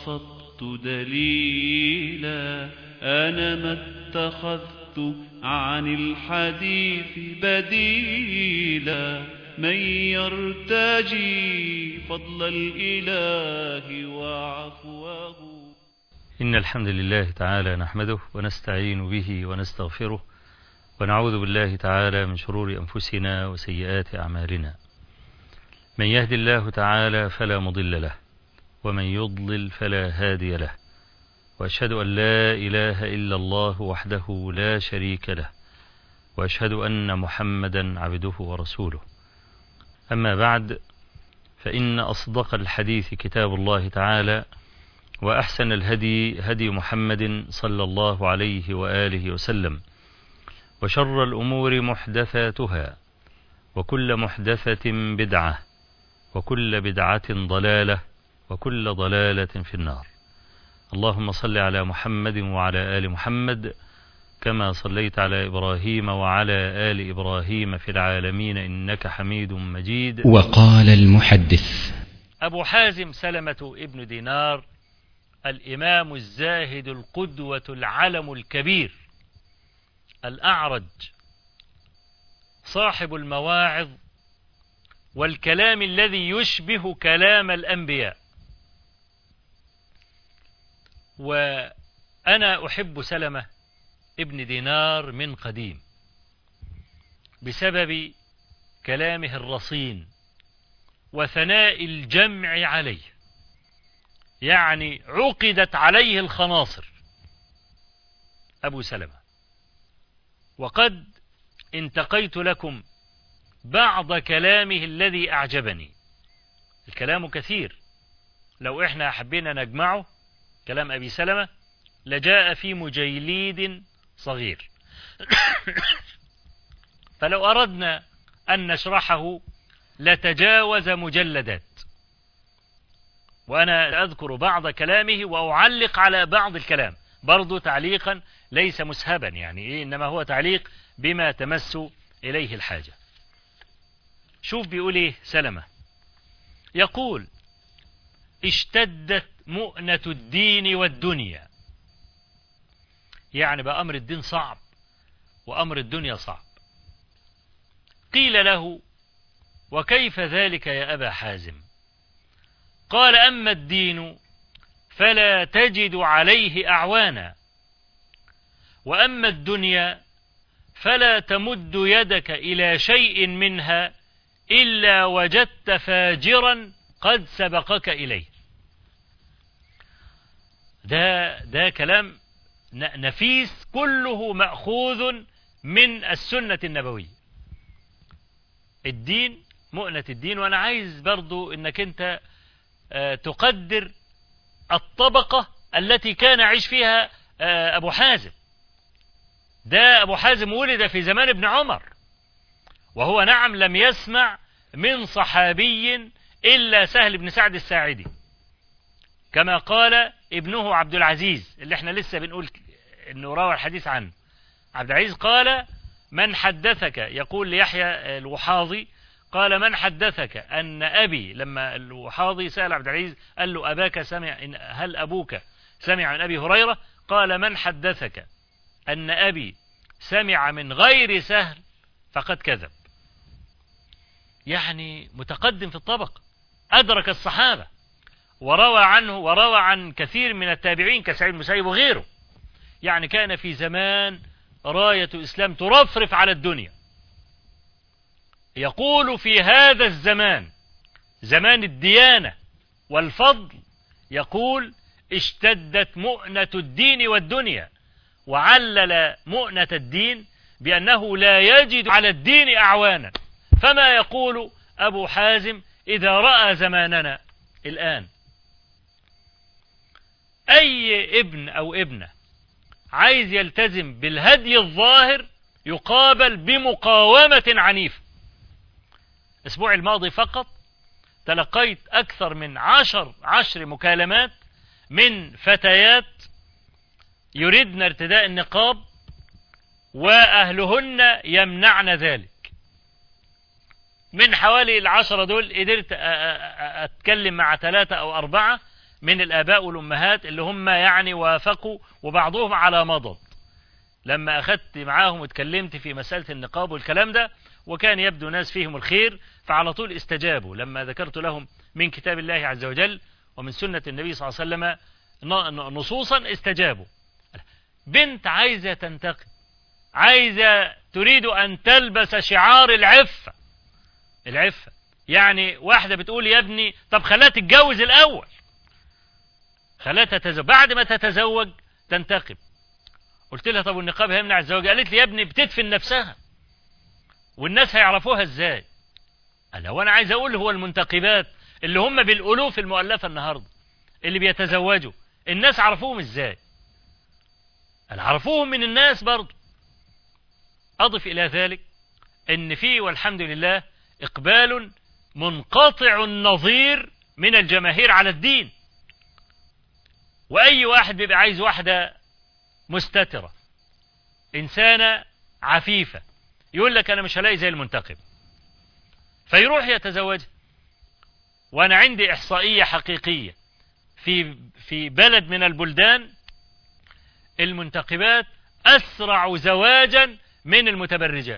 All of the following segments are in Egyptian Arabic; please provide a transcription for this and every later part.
قصدت دليلا أنا ما اتخذت عن الحديث بديلا من يرتجي فضل الإله وعفوه إن الحمد لله تعالى نحمده ونستعين به ونستغفره ونعوذ بالله تعالى من شرور أنفسنا وسيئات أعمالنا من يهد الله تعالى فلا مضل له ومن يضلل فلا هادي له وأشهد أن لا إله إلا الله وحده لا شريك له وأشهد أن محمدا عبده ورسوله أما بعد فإن أصدق الحديث كتاب الله تعالى وأحسن الهدي هدي محمد صلى الله عليه وآله وسلم وشر الأمور محدثاتها وكل محدثة بدعة وكل بدعة ضلالة وكل ضلالة في النار اللهم صل على محمد وعلى آل محمد كما صليت على إبراهيم وعلى آل إبراهيم في العالمين إنك حميد مجيد وقال المحدث أبو حازم سلمة ابن دينار الإمام الزاهد القدوة العلم الكبير الأعرج صاحب المواعظ والكلام الذي يشبه كلام الأنبياء وأنا أحب سلمة ابن دينار من قديم بسبب كلامه الرصين وثناء الجمع عليه يعني عقدت عليه الخناصر أبو سلمة وقد انتقيت لكم بعض كلامه الذي أعجبني الكلام كثير لو احنا حبينا نجمعه كلام أبي سلمة لجاء في مجيليد صغير فلو أردنا أن نشرحه لتجاوز مجلدات وأنا أذكر بعض كلامه وأعلق على بعض الكلام برضو تعليقا ليس مسهبا يعني إيه إنما هو تعليق بما تمس إليه الحاجة شوف بيقول إيه سلمة يقول اشتدت مؤنة الدين والدنيا يعني بقى أمر الدين صعب وأمر الدنيا صعب قيل له وكيف ذلك يا أبا حازم قال أما الدين فلا تجد عليه أعوانا وأما الدنيا فلا تمد يدك إلى شيء منها إلا وجدت فاجرا قد سبقك إليه ده ده كلام نفيس كله مأخوذ من السنة النبوية الدين مؤنة الدين وأنا عايز برضو إنك أنت تقدر الطبقة التي كان يعيش فيها أبو حازم ده أبو حازم ولد في زمان ابن عمر وهو نعم لم يسمع من صحابي إلا سهل بن سعد الساعدي كما قال ابنه عبد العزيز اللي احنا لسه بنقول انه روى الحديث عنه عبد العزيز قال من حدثك يقول ليحيى الوحاضي قال من حدثك أن أبي لما الوحاضي سأل عبد العزيز قال له أباك سمع هل أبوك سمع عن أبي هريرة قال من حدثك أن أبي سمع من غير سهل فقد كذب يعني متقدم في الطبق أدرك الصحابة وروى عنه وروى عن كثير من التابعين كسعيد المسيب وغيره يعني كان في زمان راية الإسلام ترفرف على الدنيا يقول في هذا الزمان زمان الديانة والفضل يقول اشتدت مؤنة الدين والدنيا وعلل مؤنة الدين بأنه لا يجد على الدين أعوانا فما يقول أبو حازم إذا رأى زماننا الآن أي ابن أو ابنة عايز يلتزم بالهدي الظاهر يقابل بمقاومة عنيفة الأسبوع الماضي فقط تلقيت أكثر من عشر عشر مكالمات من فتيات يردن ارتداء النقاب وأهلهن يمنعن ذلك من حوالي العشرة دول قدرت أتكلم مع ثلاثة أو أربعة من الآباء والأمهات اللي هم يعني وافقوا وبعضهم على مضض لما أخذت معاهم واتكلمت في مسألة النقاب والكلام ده وكان يبدو ناس فيهم الخير فعلى طول استجابوا لما ذكرت لهم من كتاب الله عز وجل ومن سنة النبي صلى الله عليه وسلم نصوصا استجابوا بنت عايزة تنتقم عايزة تريد أن تلبس شعار العفة العفة يعني واحدة بتقول يا ابني طب خليها تتجوز الأول خليها تتزوج بعد ما تتزوج تنتقب قلت لها طب والنقاب هيمنع الزواج قالت لي يا ابني بتدفن نفسها والناس هيعرفوها ازاي قال وانا عايز اقول هو المنتقبات اللي هم بالالوف المؤلفه النهارده اللي بيتزوجوا الناس عرفوهم ازاي قال عرفوهم من الناس برضه اضف الى ذلك ان في والحمد لله اقبال منقطع النظير من الجماهير على الدين واي واحد بيبقى عايز واحده مستتره انسانه عفيفه يقول لك انا مش هلاقي زي المنتقب فيروح يتزوجها وانا عندي احصائيه حقيقيه في في بلد من البلدان المنتقبات اسرع زواجا من المتبرجات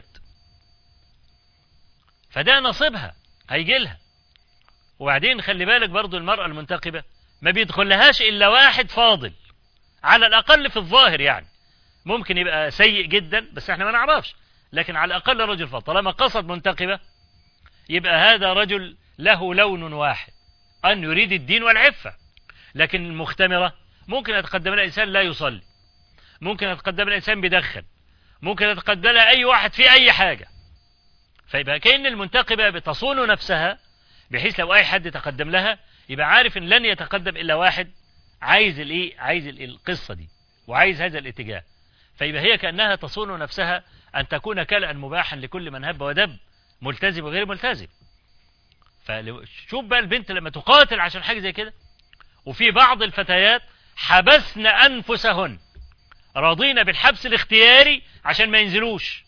فده نصيبها هيجي لها وبعدين خلي بالك برضو المرأة المنتقبة ما بيدخلهاش إلا واحد فاضل على الأقل في الظاهر يعني ممكن يبقى سيء جدا بس احنا ما نعرفش لكن على الأقل رجل فاضل طالما قصد منتقبة يبقى هذا رجل له لون واحد أن يريد الدين والعفة لكن المختمرة ممكن يتقدم لها إنسان لا يصلي ممكن يتقدم لها إنسان بيدخن ممكن يتقدم لها أي واحد في أي حاجة فيبقى كأن المنتقبة بتصون نفسها بحيث لو أي حد تقدم لها يبقى عارف إن لن يتقدم إلا واحد عايز الإيه عايز القصة دي وعايز هذا الاتجاه فيبقى هي كأنها تصون نفسها أن تكون كلأ مباحا لكل من هب ودب ملتزم وغير ملتزم فشوف بقى البنت لما تقاتل عشان حاجة زي كده وفي بعض الفتيات حبسن أنفسهن راضين بالحبس الاختياري عشان ما ينزلوش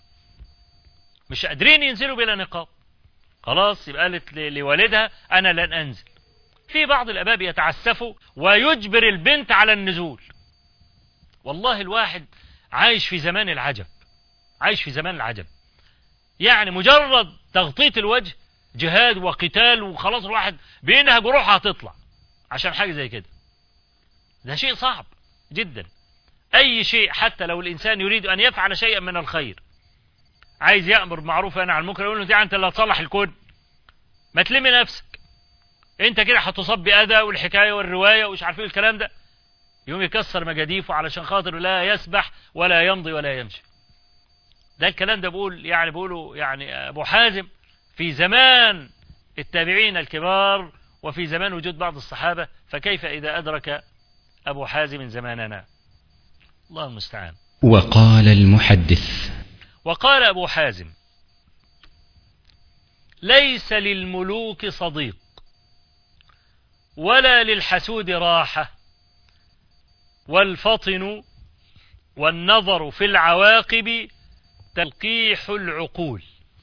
مش قادرين ينزلوا بلا نقاب خلاص يبقى قالت لوالدها أنا لن أنزل في بعض الأباب يتعسفوا ويجبر البنت على النزول والله الواحد عايش في زمان العجب عايش في زمان العجب يعني مجرد تغطية الوجه جهاد وقتال وخلاص الواحد بينهج وروحها هتطلع عشان حاجة زي كده ده شيء صعب جدا أي شيء حتى لو الإنسان يريد أن يفعل شيئا من الخير عايز يأمر بمعروف أنا عن المنكر يقول له دي أنت اللي هتصلح الكون ما تلمي نفسك أنت كده هتصاب بأذى والحكاية والرواية ومش عارفين الكلام ده يوم يكسر مجاديفه علشان خاطر لا يسبح ولا يمضي ولا يمشي ده الكلام ده بقول يعني بقوله يعني أبو حازم في زمان التابعين الكبار وفي زمان وجود بعض الصحابة فكيف إذا أدرك أبو حازم زماننا الله المستعان وقال المحدث وقال أبو حازم ليس للملوك صديق ولا للحسود راحة والفطن والنظر في العواقب تلقيح العقول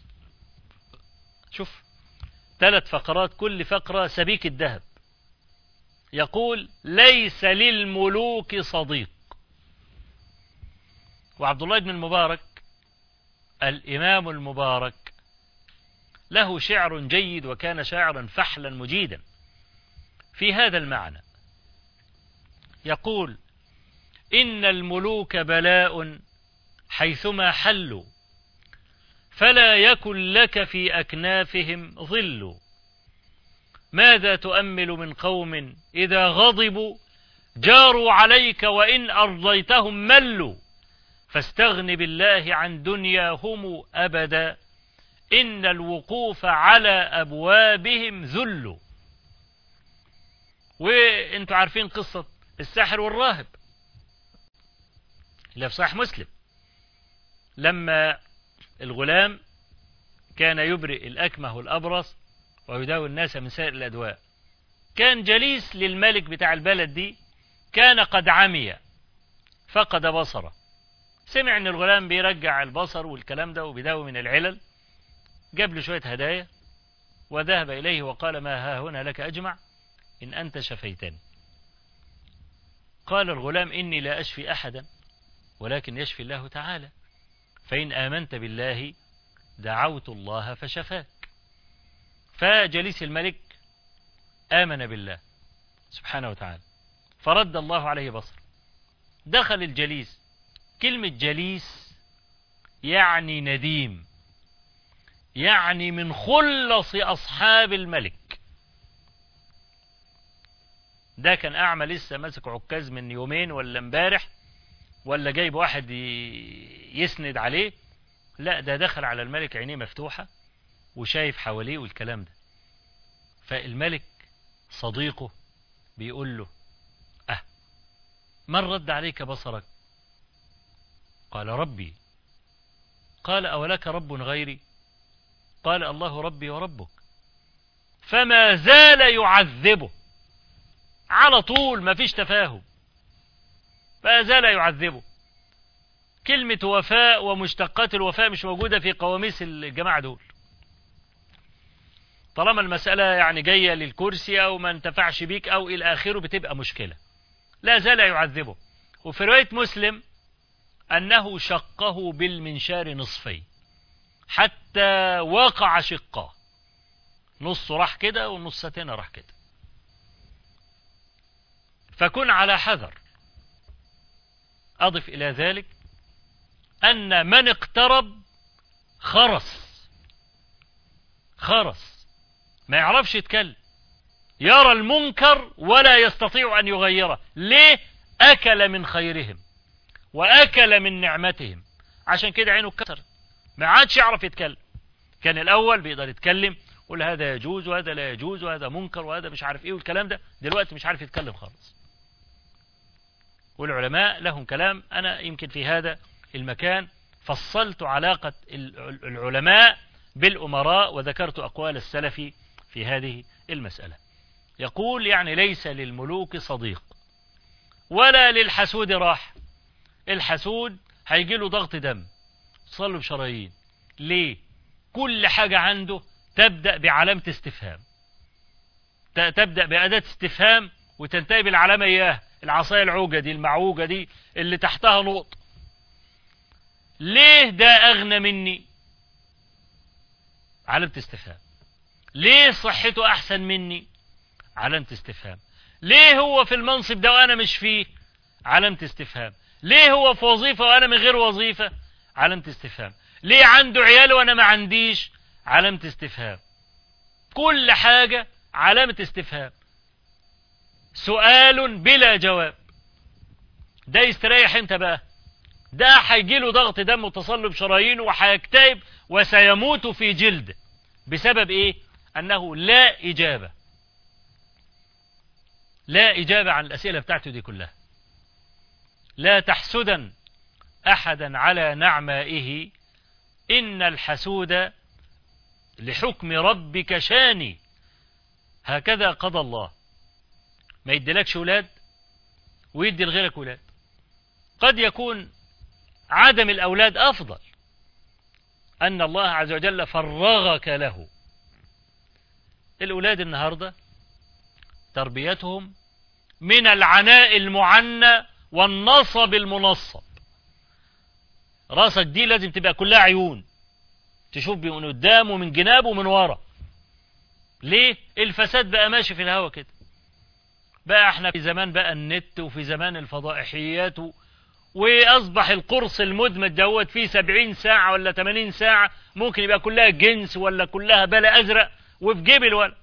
شوف ثلاث فقرات كل فقرة سبيك الذهب يقول ليس للملوك صديق وعبد الله بن المبارك الإمام المبارك له شعر جيد وكان شاعرا فحلا مجيدا في هذا المعنى يقول إن الملوك بلاء حيثما حلوا فلا يكن لك في أكنافهم ظل ماذا تؤمل من قوم إذا غضبوا جاروا عليك وإن أرضيتهم ملوا فاستغن بالله عن دنياهم أبدا إن الوقوف على أبوابهم ذل وانتوا عارفين قصة الساحر والراهب اللي في صحيح مسلم لما الغلام كان يبرئ الأكمه والأبرص ويداوي الناس من سائر الأدواء كان جليس للملك بتاع البلد دي كان قد عمي فقد بصره سمع ان الغلام بيرجع البصر والكلام ده وبيداوي من العلل جاب له شوية هدايا وذهب إليه وقال ما ها هنا لك أجمع إن أنت شفيتني قال الغلام إني لا أشفي أحدا ولكن يشفي الله تعالى فإن آمنت بالله دعوت الله فشفاك فجليس الملك آمن بالله سبحانه وتعالى فرد الله عليه بصر دخل الجليس كلمة جليس يعني نديم يعني من خلص أصحاب الملك ده كان أعمى لسه ماسك عكاز من يومين ولا امبارح ولا جايب واحد يسند عليه لا ده دخل على الملك عينيه مفتوحة وشايف حواليه والكلام ده فالملك صديقه بيقول له أه من رد عليك بصرك قال ربي قال أولك رب غيري قال الله ربي وربك فما زال يعذبه على طول ما فيش تفاهم ما زال يعذبه كلمة وفاء ومشتقات الوفاء مش موجودة في قواميس الجماعة دول طالما المسألة يعني جاية للكرسي أو ما انتفعش بيك أو إلى آخره بتبقى مشكلة لا زال يعذبه وفي رواية مسلم أنه شقه بالمنشار نصفين حتى وقع شقاه نص راح كده والنص تاني راح كده فكن على حذر أضف إلى ذلك أن من اقترب خرس خرس ما يعرفش يتكلم يرى المنكر ولا يستطيع أن يغيره ليه أكل من خيرهم وأكل من نعمتهم عشان كده عينه اتكسرت ما عادش يعرف يتكلم كان الأول بيقدر يتكلم يقول هذا يجوز وهذا لا يجوز وهذا منكر وهذا مش عارف ايه والكلام ده دلوقتي مش عارف يتكلم خالص والعلماء لهم كلام أنا يمكن في هذا المكان فصلت علاقة العلماء بالأمراء وذكرت أقوال السلف في هذه المسألة يقول يعني ليس للملوك صديق ولا للحسود راح الحسود هيجي له ضغط دم صلوا بشرايين ليه كل حاجة عنده تبدأ بعلامة استفهام تبدأ بأداة استفهام وتنتهي بالعلامة إياه العصاية العوجة دي المعوجة دي اللي تحتها نقط ليه ده أغنى مني علامة استفهام ليه صحته أحسن مني علامة استفهام ليه هو في المنصب ده وأنا مش فيه علامة استفهام ليه هو في وظيفة وأنا من غير وظيفة علامة استفهام ليه عنده عيال وأنا ما عنديش علامة استفهام كل حاجة علامة استفهام سؤال بلا جواب ده يستريح انت بقى ده هيجيله ضغط دم وتصلب شرايين وهيكتئب وسيموت في جلده بسبب ايه انه لا اجابة لا اجابة عن الاسئلة بتاعته دي كلها لا تحسدا احدا على نعمائه ان الحسود لحكم ربك شاني هكذا قضى الله ما يديلكش ولاد ويدي لغيرك ولاد قد يكون عدم الأولاد أفضل أن الله عز وجل فرغك له الأولاد النهاردة تربيتهم من العناء المعنى والنصب المنصب راسك دي لازم تبقى كلها عيون تشوف من قدام ومن جناب ومن ورا ليه الفساد بقى ماشي في الهوا كده بقى احنا في زمان بقى النت وفي زمان الفضائحيات و... واصبح القرص المدمج دوت فيه 70 ساعة ولا 80 ساعة ممكن يبقى كلها جنس ولا كلها بلا ازرق وفي جيب الولد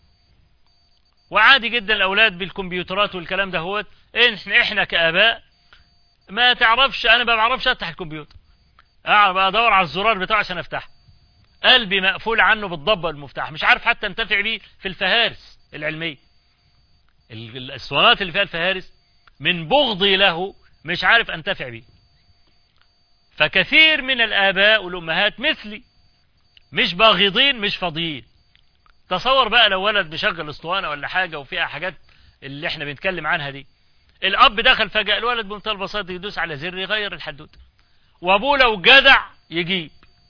وعادي جدا الاولاد بالكمبيوترات والكلام ده هوت احنا احنا كاباء ما تعرفش انا ما بعرفش افتح الكمبيوتر اقعد بقى ادور على الزرار بتاعه عشان افتحه قلبي مقفول عنه بالضبه المفتاح مش عارف حتى انتفع بيه في الفهارس العلميه الاسطوانات اللي فيها الفهارس من بغضي له مش عارف انتفع بيه فكثير من الآباء والأمهات مثلي مش باغضين مش فاضيين تصور بقى لو ولد مشغل اسطوانة ولا حاجة وفيها حاجات اللي احنا بنتكلم عنها دي الأب دخل فجأة الولد بمنتهى البساطة يدوس على زر يغير الحدوتة وأبوه لو جدع يجيب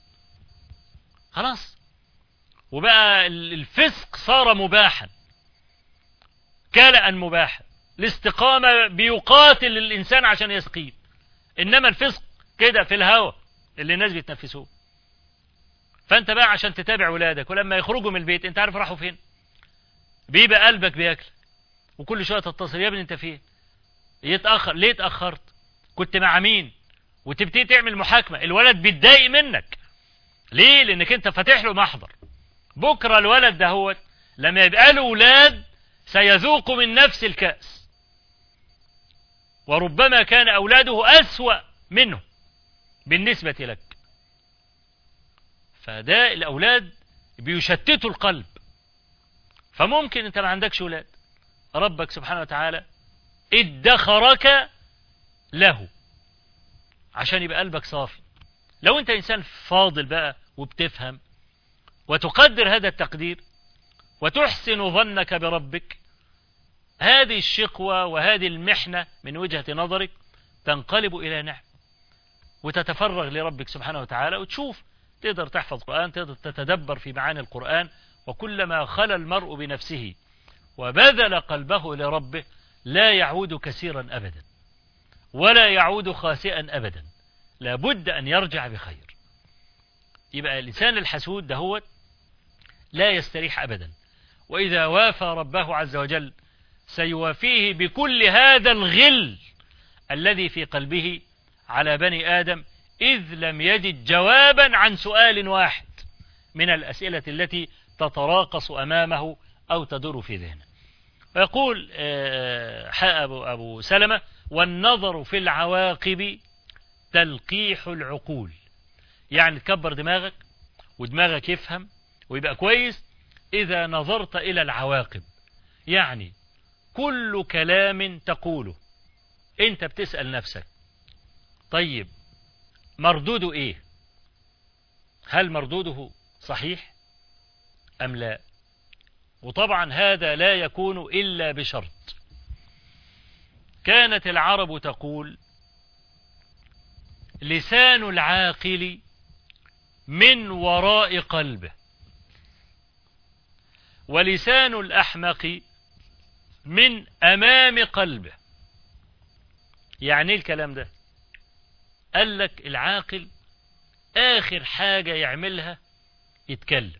خلاص وبقى الفسق صار مباحا كلأ مباحا الاستقامة بيقاتل الإنسان عشان يستقيم إنما الفسق كده في الهوى اللي الناس بيتنفسوه فأنت بقى عشان تتابع ولادك ولما يخرجوا من البيت أنت عارف راحوا فين بيبقى قلبك بياكل وكل شوية تتصل يا ابني أنت فين يتأخر ليه اتأخرت كنت مع مين وتبتدي تعمل محاكمة الولد بيتضايق منك ليه لأنك أنت فاتح له محضر بكرة الولد ده هو لما يبقى له ولاد سيذوق من نفس الكأس وربما كان أولاده أسوأ منه بالنسبة لك فده الأولاد بيشتتوا القلب فممكن أنت ما عندكش ولاد ربك سبحانه وتعالى ادخرك له عشان يبقى قلبك صافي لو أنت إنسان فاضل بقى وبتفهم وتقدر هذا التقدير وتحسن ظنك بربك هذه الشقوة وهذه المحنة من وجهة نظرك تنقلب إلى نعم وتتفرغ لربك سبحانه وتعالى وتشوف تقدر تحفظ القرآن تقدر تتدبر في معاني القرآن وكلما خلى المرء بنفسه وبذل قلبه لربه لا يعود كثيرا أبدا ولا يعود خاسئا أبدا لابد أن يرجع بخير يبقى الإنسان الحسود دهوت لا يستريح أبدا وإذا وافى ربه عز وجل سيوافيه بكل هذا الغل الذي في قلبه على بني آدم إذ لم يجد جوابا عن سؤال واحد من الأسئلة التي تتراقص أمامه أو تدور في ذهنه ويقول أبو, أبو سلمة والنظر في العواقب تلقيح العقول يعني تكبر دماغك ودماغك يفهم ويبقى كويس إذا نظرت إلى العواقب يعني كل كلام تقوله أنت بتسأل نفسك طيب مردوده إيه هل مردوده صحيح أم لا وطبعا هذا لا يكون إلا بشرط كانت العرب تقول لسان العاقل من وراء قلبه ولسان الأحمق من أمام قلبه يعني ايه الكلام ده قال لك العاقل آخر حاجة يعملها يتكلم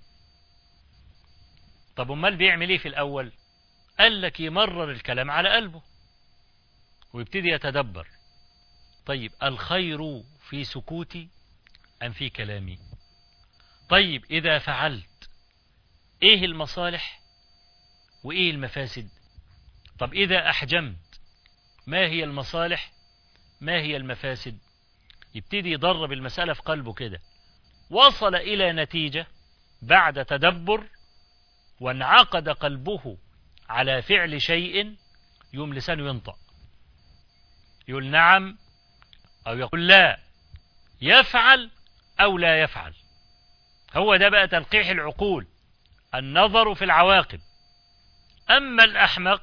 طب امال بيعمل ايه في الأول قال لك يمرر الكلام على قلبه ويبتدي يتدبر طيب الخير في سكوتي أم في كلامي طيب إذا فعلت إيه المصالح وإيه المفاسد طب إذا أحجمت ما هي المصالح ما هي المفاسد يبتدي يدرب المسألة في قلبه كده وصل إلى نتيجة بعد تدبر وانعقد قلبه على فعل شيء يوم لسانه ينطق يقول نعم أو يقول لا يفعل أو لا يفعل هو ده بقى تلقيح العقول النظر في العواقب أما الأحمق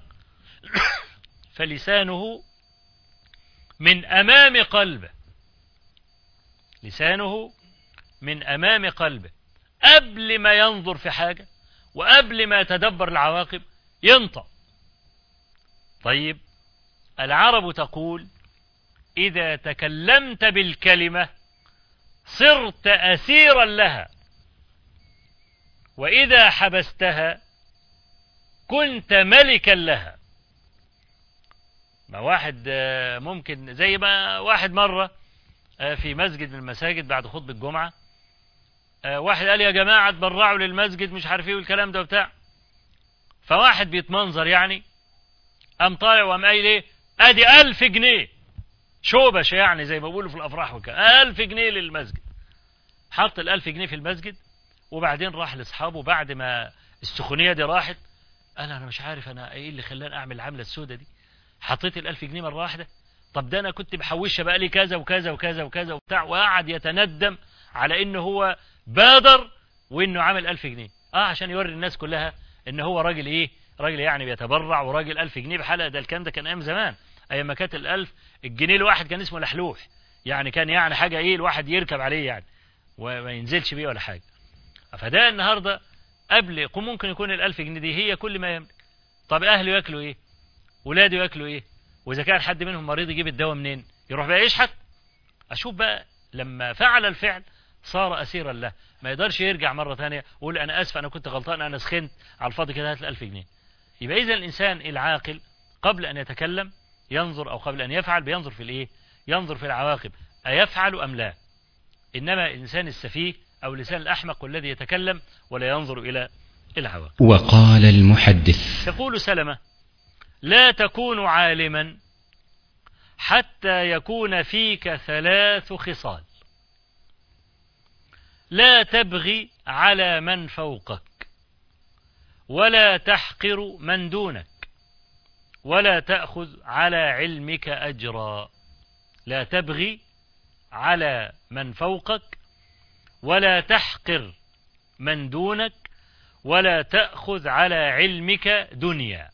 فلسانه من أمام قلبه لسانه من أمام قلبه قبل ما ينظر في حاجة وقبل ما يتدبر العواقب ينطق طيب العرب تقول إذا تكلمت بالكلمة صرت أسيرا لها وإذا حبستها كنت ملكا لها ما واحد ممكن زي ما واحد مرة في مسجد من المساجد بعد خطبة الجمعة واحد قال يا جماعة تبرعوا للمسجد مش عارف ايه والكلام ده وبتاع فواحد بيتمنظر يعني قام طالع وقام قايل ايه ادي ألف جنيه شوبش يعني زي ما بيقولوا في الافراح وكده ألف جنيه للمسجد حط الألف جنيه في المسجد وبعدين راح لاصحابه بعد ما السخونية دي راحت قال انا مش عارف انا ايه اللي خلاني اعمل العملة السوداء دي حطيت الألف جنيه مرة واحدة طب ده انا كنت محوشها بقى لي كذا وكذا وكذا وكذا وبتاع وقعد يتندم على انه هو بادر وانه عامل ألف جنيه اه عشان يوري الناس كلها ان هو راجل ايه راجل يعني بيتبرع وراجل ألف جنيه بحلقة ده الكلام ده كان ايام زمان ايام ما كانت الألف الجنيه الواحد كان اسمه لحلوح يعني كان يعني حاجة ايه الواحد يركب عليه يعني وما ينزلش بيه ولا حاجة فده النهاردة قبل ممكن يكون الألف جنيه دي هي كل ما يملك طب أهله ياكلوا إيه ولاده ياكلوا ايه واذا كان حد منهم مريض يجيب الدواء منين يروح بقى يشحت اشوف بقى لما فعل الفعل صار اسيرا له ما يقدرش يرجع مره ثانيه ويقول انا اسف انا كنت غلطان انا سخنت على الفاضي كده هات 1000 جنيه يبقى اذا الانسان العاقل قبل ان يتكلم ينظر او قبل ان يفعل بينظر في الايه ينظر في العواقب ايفعل ام لا انما الانسان السفيه او اللسان الاحمق الذي يتكلم ولا ينظر الى العواقب وقال المحدث تقول سلمة لا تكون عالما حتى يكون فيك ثلاث خصال لا تبغي على من فوقك ولا تحقر من دونك ولا تأخذ على علمك أجرا لا تبغي على من فوقك ولا تحقر من دونك ولا تأخذ على علمك دنيا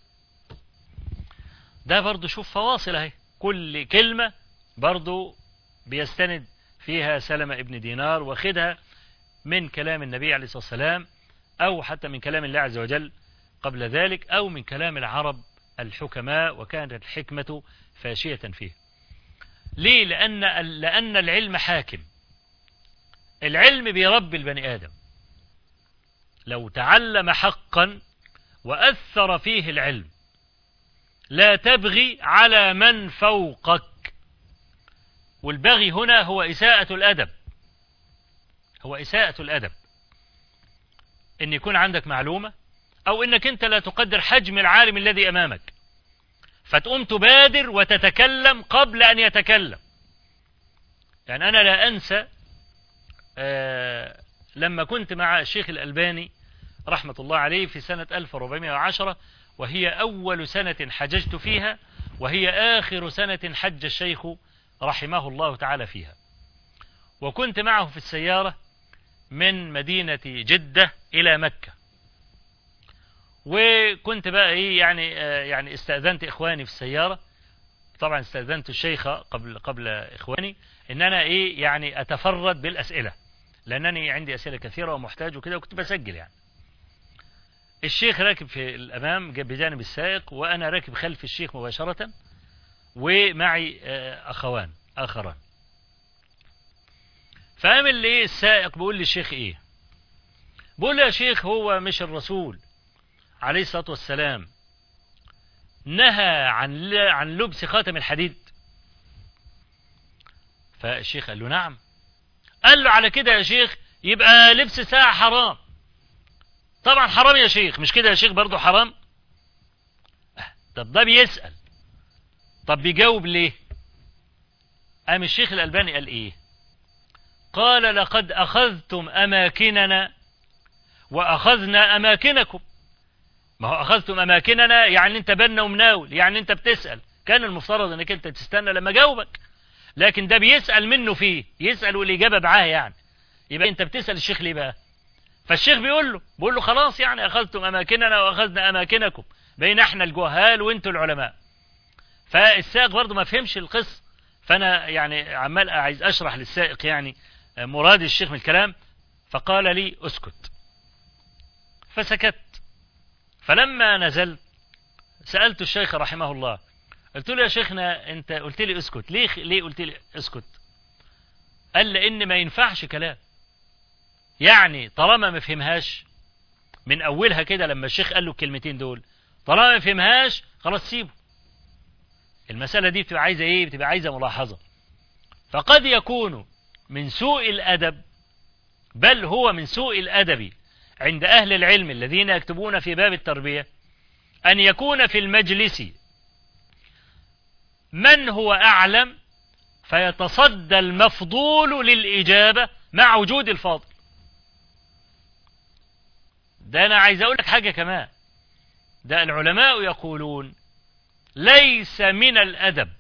ده برضو شوف فواصل اهي كل كلمة برضو بيستند فيها سلمة ابن دينار واخدها من كلام النبي عليه الصلاة والسلام أو حتى من كلام الله عز وجل قبل ذلك أو من كلام العرب الحكماء وكانت الحكمة فاشية فيه ليه لأن, لأن العلم حاكم العلم بيربي البني آدم لو تعلم حقا وأثر فيه العلم لا تبغي على من فوقك والبغي هنا هو إساءة الأدب هو إساءة الأدب إن يكون عندك معلومة أو إنك أنت لا تقدر حجم العالم الذي أمامك فتقوم تبادر وتتكلم قبل أن يتكلم يعني أنا لا أنسى آه لما كنت مع الشيخ الألباني رحمة الله عليه في سنة 1410 وهي أول سنة حججت فيها وهي آخر سنة حج الشيخ رحمه الله تعالى فيها وكنت معه في السيارة من مدينة جدة إلى مكة وكنت بقى إيه يعني آه يعني استأذنت إخواني في السيارة طبعا استأذنت الشيخ قبل قبل إخواني إن أنا إيه يعني أتفرد بالأسئلة لأنني عندي أسئلة كثيرة ومحتاج وكده وكنت بسجل يعني الشيخ راكب في الأمام بجانب السائق وأنا راكب خلف الشيخ مباشرة ومعي أخوان آخران فقام اللي السائق بيقول لي الشيخ إيه بقول له يا شيخ هو مش الرسول عليه الصلاة والسلام نهى عن عن لبس خاتم الحديد فالشيخ قال له نعم قال له على كده يا شيخ يبقى لبس ساعة حرام طبعا حرام يا شيخ مش كده يا شيخ برضه حرام طب ده بيسأل طب بيجاوب ليه قام الشيخ الألباني قال ايه قال لقد أخذتم أماكننا وأخذنا أماكنكم ما هو أخذتم أماكننا يعني أنت بنا ومناول يعني أنت بتسأل كان المفترض أنك أنت تستنى لما جاوبك لكن ده بيسأل منه فيه يسأل والإجابة معاه يعني يبقى أنت بتسأل الشيخ ليه بقى فالشيخ بيقول له بيقول له خلاص يعني أخذتم أماكننا وأخذنا أماكنكم بين احنا الجهال وانتوا العلماء فالسائق برضه ما فهمش القصة فأنا يعني عمال عايز أشرح للسائق يعني مراد الشيخ من الكلام فقال لي اسكت فسكت فلما نزلت سألت الشيخ رحمه الله قلت له يا شيخنا انت قلت لي اسكت ليه ليه قلت لي اسكت قال لان ما ينفعش كلام يعني طالما ما فهمهاش من اولها كده لما الشيخ قال له الكلمتين دول طالما ما فهمهاش خلاص سيبه المسألة دي بتبقى عايزة ايه بتبقى عايزة ملاحظة فقد يكون من سوء الأدب بل هو من سوء الأدب عند أهل العلم الذين يكتبون في باب التربية أن يكون في المجلس من هو أعلم فيتصدى المفضول للإجابة مع وجود الفاضل ده أنا عايز أقول لك حاجة كمان ده العلماء يقولون ليس من الأدب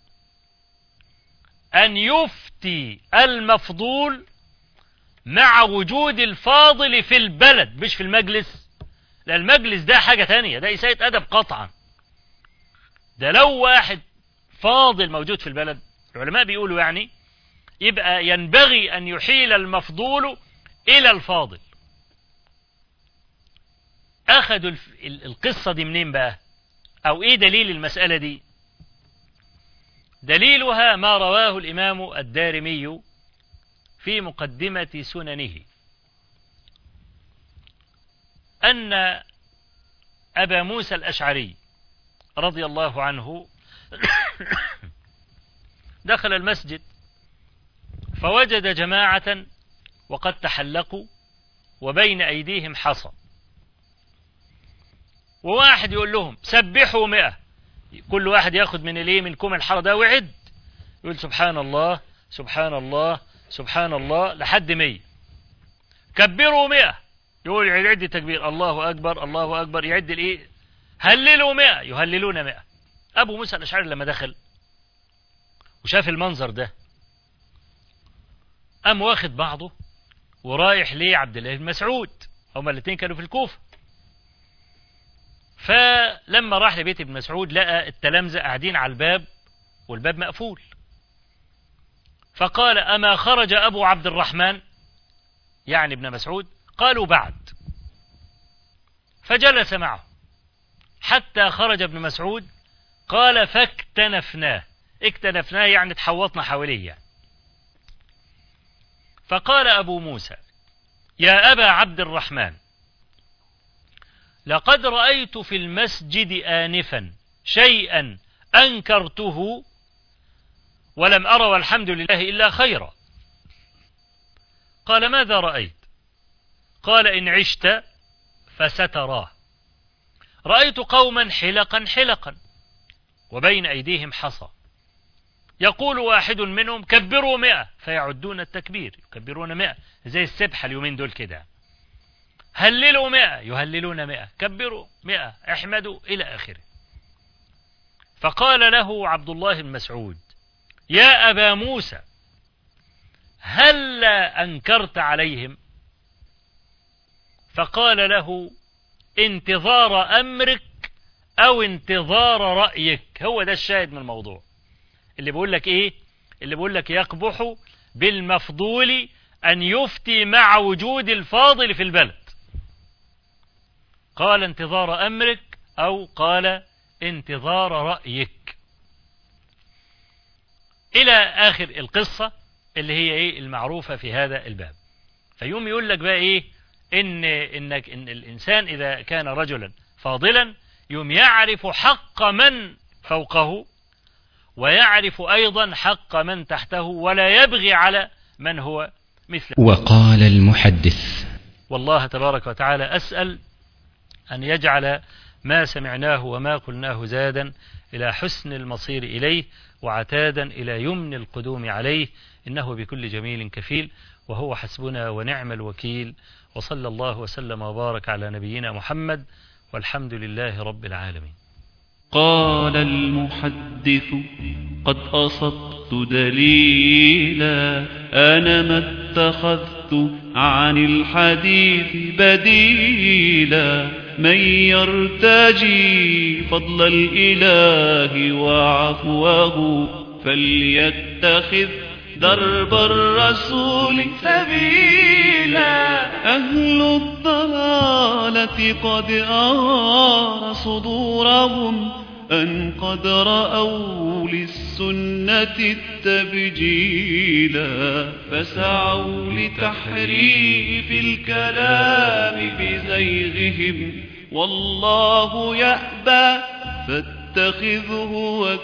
أن يفتي المفضول مع وجود الفاضل في البلد مش في المجلس لا المجلس ده حاجة تانية ده إساءة أدب قطعا ده لو واحد فاضل موجود في البلد العلماء بيقولوا يعني يبقى ينبغي أن يحيل المفضول إلى الفاضل أخذوا القصة دي منين بقى أو إيه دليل المسألة دي دليلها ما رواه الإمام الدارمي في مقدمة سننه أن أبا موسى الأشعري رضي الله عنه دخل المسجد فوجد جماعة وقد تحلقوا وبين أيديهم حصى وواحد يقول لهم سبحوا مئة كل واحد ياخد من الايه من كوم الحرى ده ويعد يقول سبحان الله سبحان الله سبحان الله لحد مية كبروا مئة يقول يعد تكبير الله أكبر الله أكبر يعد الايه هللوا مئة يهللون مئة أبو موسى الأشعري لما دخل وشاف المنظر ده قام واخد بعضه ورايح ليه عبد الله بن مسعود هما الاثنين كانوا في الكوفة فلما راح لبيت ابن مسعود لقى التلامذة قاعدين على الباب والباب مقفول فقال أما خرج أبو عبد الرحمن يعني ابن مسعود قالوا بعد فجلس معه حتى خرج ابن مسعود قال فاكتنفناه اكتنفناه يعني تحوطنا حواليه يعني. فقال أبو موسى يا أبا عبد الرحمن لقد رأيت في المسجد آنفا شيئا أنكرته ولم أرى والحمد لله إلا خيرا قال ماذا رأيت قال إن عشت فستراه رأيت قوما حلقا حلقا وبين أيديهم حصى يقول واحد منهم كبروا مئة فيعدون التكبير يكبرون مئة زي السبحة اليومين دول كده هللوا مئة يهللون مئة كبروا مئة احمدوا إلى آخره فقال له عبد الله بن مسعود يا أبا موسى هل أنكرت عليهم فقال له انتظار أمرك أو انتظار رأيك هو ده الشاهد من الموضوع اللي بيقول لك إيه اللي بيقول لك يقبح بالمفضول أن يفتي مع وجود الفاضل في البلد قال انتظار أمرك أو قال انتظار رأيك إلى آخر القصة اللي هي إيه المعروفة في هذا الباب فيوم يقول لك بقى إيه إن إنك إن الإنسان إذا كان رجلا فاضلا يوم يعرف حق من فوقه ويعرف أيضا حق من تحته ولا يبغي على من هو مثله وقال المحدث والله تبارك وتعالى أسأل أن يجعل ما سمعناه وما قلناه زادا إلى حسن المصير إليه وعتادا إلى يمن القدوم عليه إنه بكل جميل كفيل وهو حسبنا ونعم الوكيل وصلى الله وسلم وبارك على نبينا محمد والحمد لله رب العالمين قال المحدث قد أصبت دليلا أنا ما اتخذت عن الحديث بديلا من يرتجي فضل الإله وعفوه فليتخذ درب الرسول سبيلا أهل الضلالة قد أرى صدورهم أن قد رأوا للسنة التبجيلا فسعوا لتحريف الكلام بزيغهم والله يأبى فاتخذه